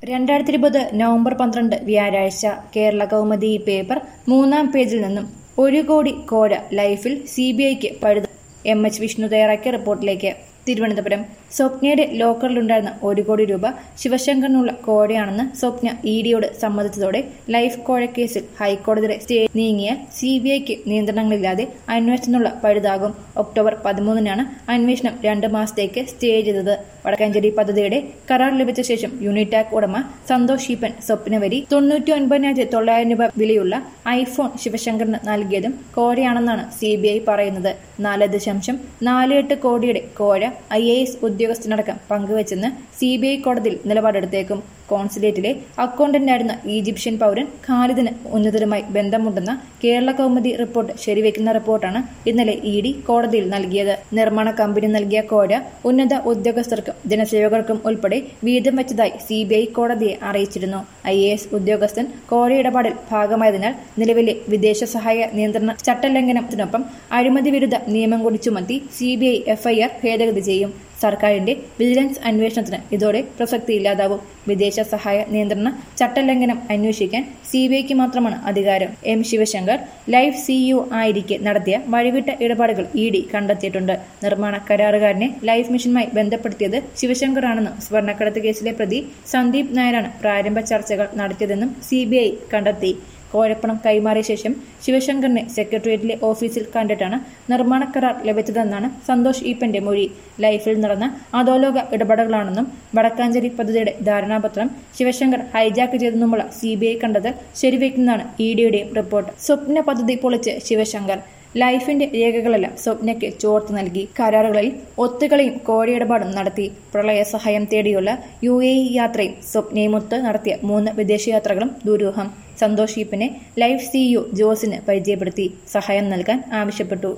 രണ്ടായിരത്തി ഇരുപത് നവംബർ പന്ത്രണ്ട് വ്യാഴാഴ്ച കേരള കൗമുദി പേപ്പർ മൂന്നാം പേജിൽ നിന്നും ഒരു കോടി കോഴ ലൈഫിൽ സി ബി ഐക്ക് പഴുത എം എച്ച് വിഷ്ണു തയ്യാറാക്കിയ റിപ്പോർട്ടിലേക്ക് തിരുവനന്തപുരം സ്വപ്നയുടെ ലോക്കറിലുണ്ടായിരുന്ന ഒരു കോടി രൂപ ശിവശങ്കറിനുള്ള കോഴയാണെന്ന് സ്വപ്ന ഇ ഡിയോട് സമ്മതിച്ചതോടെ ലൈഫ് കോഴ കേസിൽ ഹൈക്കോടതിയുടെ സ്റ്റേ നീങ്ങിയ സി ബി ഐക്ക് നിയന്ത്രണങ്ങളില്ലാതെ അന്വേഷണത്തിനുള്ള പഴുതാകും ഒക്ടോബർ പതിമൂന്നിനാണ് അന്വേഷണം രണ്ട് മാസത്തേക്ക് സ്റ്റേ ചെയ്തത് വടക്കാഞ്ചേരി പദ്ധതിയുടെ കരാർ ലഭിച്ച ശേഷം യൂണിടാക് ഉടമ സന്തോഷ് ഈപ്പൻ സ്വപ്ന വരി തൊണ്ണൂറ്റി ഒൻപതിനായിരത്തി തൊള്ളായിരം രൂപ വിലയുള്ള ഐഫോൺ ശിവശങ്കറിന് നൽകിയതും കോഴയാണെന്നാണ് സി ബി ഐ പറയുന്നത് നാല് ദശാംശം നാല് എട്ട് കോടിയുടെ കോഴ ഐ എ എസ് ഉദ്യോഗസ്ഥനടക്കം പങ്കുവച്ചെന്ന് സി ബി ഐ കോടതിയിൽ നിലപാടെടുത്തേക്കും കോൺസുലേറ്റിലെ അക്കൗണ്ടന്റായിരുന്ന ഈജിപ്ഷ്യൻ പൗരൻ ഖാലിദിന് ഉന്നതരുമായി ബന്ധമുണ്ടെന്ന കേരള കൗമുദി റിപ്പോർട്ട് ശരിവെക്കുന്ന റിപ്പോർട്ടാണ് ഇന്നലെ ഇ ഡി കോടതിയിൽ നൽകിയത് നിർമ്മാണ കമ്പനി നൽകിയ കോഴ ഉന്നത ഉദ്യോഗസ്ഥർക്കും ജനസേവകർക്കും ഉൾപ്പെടെ വീതം വെച്ചതായി സി ബി ഐ കോടതിയെ അറിയിച്ചിരുന്നു ഐ എ എസ് ഉദ്യോഗസ്ഥൻ കോഴ ഇടപാടിൽ ഭാഗമായതിനാൽ നിലവിലെ വിദേശ സഹായ നിയന്ത്രണ ചട്ടലംഘനത്തിനൊപ്പം അഴിമതി വിരുദ്ധ നിയമം കൂടി ചുമത്തി സി ബി ഐ എഫ്ഐആർ ഭേദഗതി ചെയ്യും സർക്കാരിന്റെ വിജിലൻസ് അന്വേഷണത്തിന് ഇതോടെ പ്രസക്തിയില്ലാതാവും വിദേശ സഹായ നിയന്ത്രണ ചട്ടലംഘനം അന്വേഷിക്കാൻ സി ബി ഐക്ക് മാത്രമാണ് അധികാരം എം ശിവശങ്കർ ലൈഫ് സിഇഒ ആയിരിക്കെ നടത്തിയ വഴിവിട്ട ഇടപാടുകൾ ഇ ഡി കണ്ടെത്തിയിട്ടുണ്ട് നിർമ്മാണ കരാറുകാരനെ ലൈഫ് മിഷനുമായി ബന്ധപ്പെടുത്തിയത് ശിവശങ്കറാണെന്നും സ്വർണ്ണക്കടത്ത് കേസിലെ പ്രതി സന്ദീപ് നായരാണ് പ്രാരംഭ ചർച്ചകൾ നടത്തിയതെന്നും സി കണ്ടെത്തി കോഴപ്പണം കൈമാറിയ ശേഷം ശിവശങ്കറിനെ സെക്രട്ടേറിയറ്റിലെ ഓഫീസിൽ കണ്ടിട്ടാണ് നിർമ്മാണ കരാർ ലഭിച്ചതെന്നാണ് സന്തോഷ് ഈപ്പന്റെ മൊഴി ലൈഫിൽ നടന്ന അധോലോക ഇടപെടലുകളാണെന്നും വടക്കാഞ്ചേരി പദ്ധതിയുടെ ധാരണാപത്രം ശിവശങ്കർ ഹൈജാക്ക് ചെയ്തെന്നുമുള്ള സി ബി ഐ കണ്ടെത്തൽ ശരിവെക്കുന്നതാണ് ഇ ഡിയുടെയും റിപ്പോർട്ട് സ്വപ്ന പദ്ധതി പൊളിച്ച് ശിവശങ്കർ ലൈഫിന്റെ രേഖകളെല്ലാം സ്വപ്നയ്ക്ക് ചോർത്ത് നൽകി കരാറുകളിൽ ഒത്തുകളിയും കോഴിയിടപാടും നടത്തി പ്രളയ സഹായം തേടിയുള്ള യു എ ഇ യാത്രയും സ്വപ്നയുമൊത്ത് നടത്തിയ മൂന്ന് വിദേശയാത്രകളും ദുരൂഹം സന്തോഷ് ഈപ്പിനെ ലൈഫ് സിഇഒ ജോസിന് പരിചയപ്പെടുത്തി സഹായം നൽകാൻ ആവശ്യപ്പെട്ടു